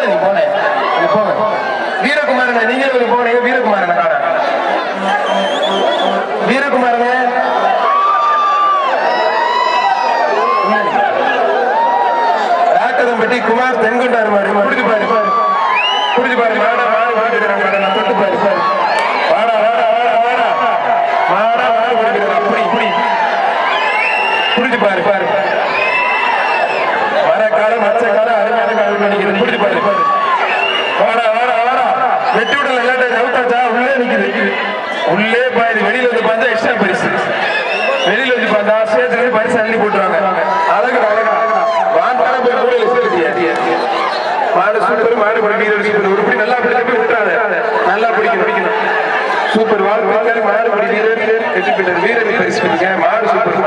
நீ போனேன் நீ போங்க வீரகுமாரன் நீங்க ஒரு போனீங்க வீரகுமாரன் காண வீரகுமாரங்க ராக்கதம்பட்டி குமார் தென்கொண்டார் மாதிரி புடிச்சு பாரு பாரு புடிச்சு பாரு மாடா மாடு குடிக்கிறான் மாடா நான் தொட்டு பாரு பாரு வாடா வாடா வாடா வாடா மாடா மாடு குடிக்கிறான் அப்படி இப்படி புடிச்சு பாரு பாரு மரக்கால மச்சக்கால அருமையான கால் பண்ணிக்கிறது புடிச்சு பாரு பாரு வாடா வாடா வாடா வெட்டி விடல இல்லாட்ட நவுத்தாச்சா உள்ளே நிக்குது உள்ளே பாயுது வெளியில வந்து பார்த்தா எக்ஸ்ட்ரா பரிசு வெளியில வந்து பார்த்தா சேர்த்து பரிசு அள்ளி போட்டுருவாங்க அழகு அழகா வாண்டான போய் மூலையில சேர்த்தியா மாடு சூப்பர் மாடு பிடிக்கிறது சூப்பர் உருப்படி நல்லா பிடிக்க போய் விட்டுறாத நல்லா பிடிக்கணும் பிடிக்கணும் சூப்பர் வாழ்க்கை மாடு பிடிக்கிறது வெற்றி பெற்றது வீரர் பரிசு பெறுங்க மாடு சூப்பர்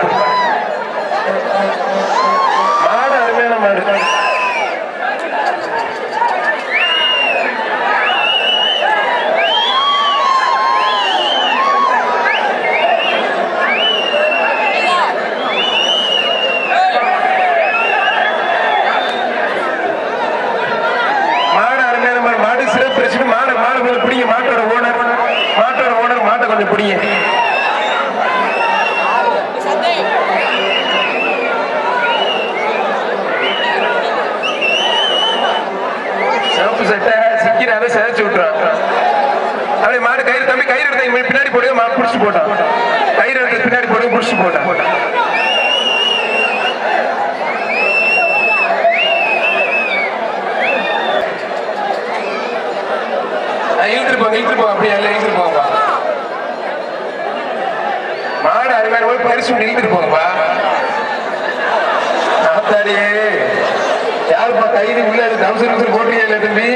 மாடு அருமையான மாடு மாடு அருமையான மாடு மாடு சிறப்பு பிரச்சனை மாடு மாடு கொஞ்சம் பிடிங்க மாட்டோட ஓனர் மாட்டோட ஓனர் மாட்டை கொஞ்சம் பிடிங்க சிவப்பு சட்டை சிக்கிறாத சிதைச்சு விட்டுறான் அப்படியே மாடு கயிறு தம்பி கயிறு எடுத்த இங்க பின்னாடி போடுங்க மாடு புடிச்சு போட்டான் கயிறு எடுத்து பின்னாடி போடுங்க புடிச்சு போட்டான் அஹ் இழுத்துட்டு போங்க இழுத்துட்டு போங்க அப்படியே எல்லாம் இழுத்துட்டு போங்கப்பா மாடு அருமையான போய் பரிசு ஒண்ணு இழுத்துட்டு போங்கப்பா ஆத்தாடியே யாருப்பா கைது உள்ள தம்சர் தம்சர் போட்டுறியா இல்ல தம்பி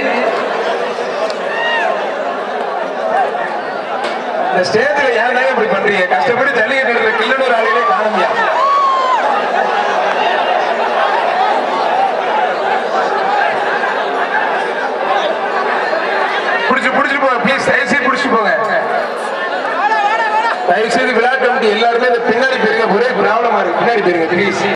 இந்த ஸ்டேஜ்ல ஏன் இப்படி பண்றீங்க கஷ்டப்பட்டு ஜல்லிக்கட்டு கில்லனூர் ஆளுகளே காணுங்க புடிச்சு புடிச்சு போங்க ப்ளீஸ் தயவு செய்து புடிச்சு போங்க தயவு செய்து விளையாட்டு கமிட்டி எல்லாருமே இந்த பின்னாடி போயிருங்க ஒரே ப்ராப்ளமா இருக்கு பின்னாடி போயிருங்க ப்ளீஸ்